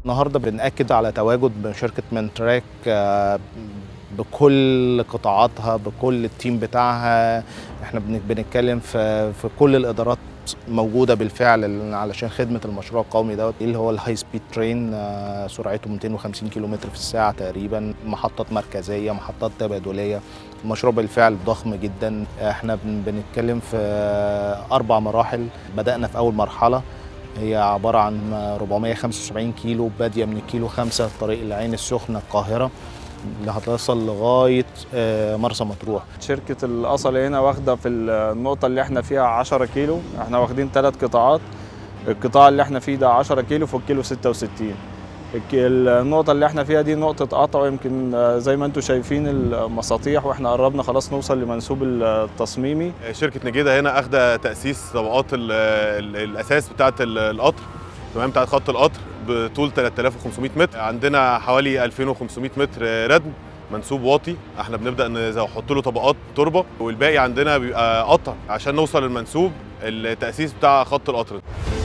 النهارده بنأكد على تواجد شركة منتراك آه، بكل قطاعاتها بكل التيم بتاعها احنا بن- بنتكلم في في كل الادارات موجوده بالفعل علشان خدمه المشروع القومي دوت اللي هو الهاي سبيد ترين آه، سرعته 250 كيلومتر في الساعه تقريبا محطات مركزيه محطات تبادليه المشروع بالفعل ضخم جدا احنا بن- بنتكلم في اربع مراحل بدانا في اول مرحله هي عبارة عن 475 كيلو بادية من الكيلو خمسة طريق العين السخنة القاهرة اللي هتصل لغاية آه، مرسى مطروح شركة الأصل هنا واخدة في النقطة اللي احنا فيها 10 كيلو احنا واخدين ثلاث قطاعات القطاع اللي احنا فيه ده 10 كيلو في الكيلو 66 الك- النقطة اللي احنا فيها دي نقطة قطع يمكن آه، زي ما انتم شايفين المساطيح واحنا قربنا خلاص نوصل لمنسوب التصميمي شركه نجيده هنا اخده تاسيس طبقات ال ال الاساس بتاعه ال- القطر تمام بتاعه خط القطر بطول 3500 متر عندنا حوالي 2500 متر ردم منسوب واطي احنا بنبدا نحط له طبقات تربه والباقي عندنا بيبقى قطع عشان نوصل للمنسوب التاسيس بتاع خط القطر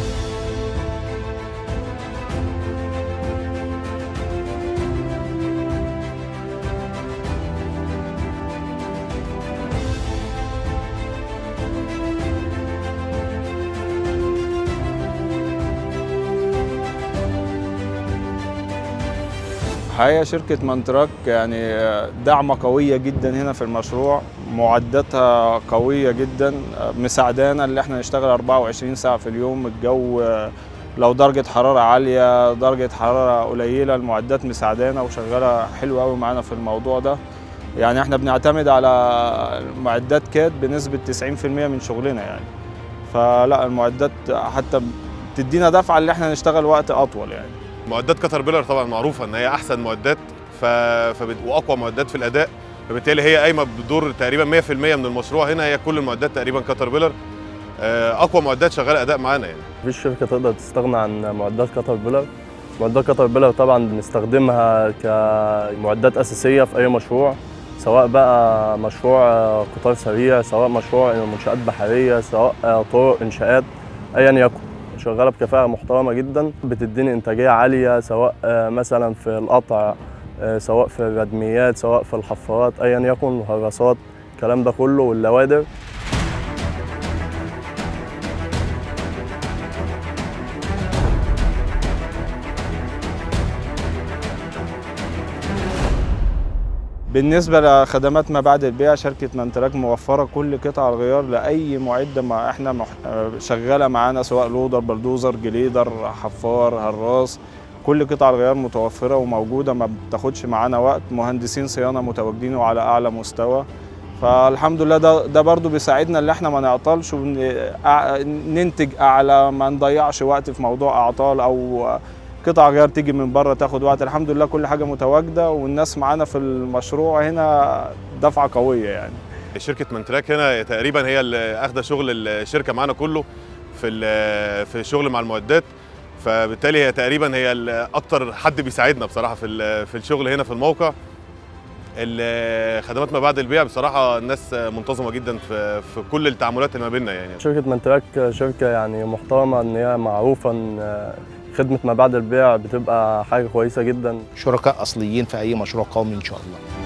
حقيقة شركة مانتراك يعني دعمة قوية جدا هنا في المشروع معداتها قوية جدا مساعدانا اللي احنا نشتغل 24 ساعة في اليوم الجو لو درجة حرارة عالية درجة حرارة قليلة المعدات مساعدانا وشغالة حلو قوي معانا في الموضوع ده يعني احنا بنعتمد على معدات كاد بنسبة 90% من شغلنا يعني فلا المعدات حتى بتدينا دفعة اللي احنا نشتغل وقت أطول يعني معدات كتر بيلر طبعا معروفه ان هي احسن معدات ف... فبت... واقوى معدات في الاداء فبالتالي هي قايمه بدور تقريبا 100% من المشروع هنا هي كل المعدات تقريبا كتر بيلر آه، اقوى معدات شغاله اداء معانا يعني مفيش شركة تقدر تستغنى عن معدات كتر بيلر معدات كتر بيلر طبعا بنستخدمها كمعدات أساسية في أي مشروع سواء بقى مشروع قطار سريع سواء مشروع منشآت بحرية سواء طرق إنشاءات أيا يكن شغالة بكفاءة محترمة جدا بتديني إنتاجية عالية سواء مثلا في القطع سواء في الردميات سواء في الحفارات أيا يكن الهراسات الكلام ده كله واللوادر بالنسبة لخدمات ما بعد البيع شركة منتراك موفرة كل قطع الغيار لأي معدة ما احنا مح... شغالة معانا سواء لودر بلدوزر جليدر حفار هراس كل قطع الغيار متوفرة وموجودة ما بتاخدش معانا وقت مهندسين صيانة متواجدين وعلى أعلى مستوى فالحمد لله ده ده برضو بيساعدنا ان احنا ما نعطلش وننتج اعلى ما نضيعش وقت في موضوع اعطال او قطع غيار تيجي من بره تاخد وقت الحمد لله كل حاجه متواجده والناس معانا في المشروع هنا دفعه قويه يعني شركه منتراك هنا تقريبا هي اللي اخده شغل الشركه معانا كله في في الشغل مع المعدات فبالتالي هي تقريبا هي اكتر حد بيساعدنا بصراحه في في الشغل هنا في الموقع خدمات ما بعد البيع بصراحه الناس منتظمه جدا في في كل التعاملات اللي ما بيننا يعني شركه منتراك شركه يعني محترمه ان هي معروفه ان خدمه ما بعد البيع بتبقى حاجه كويسه جدا شركاء اصليين في اي مشروع قومي ان شاء الله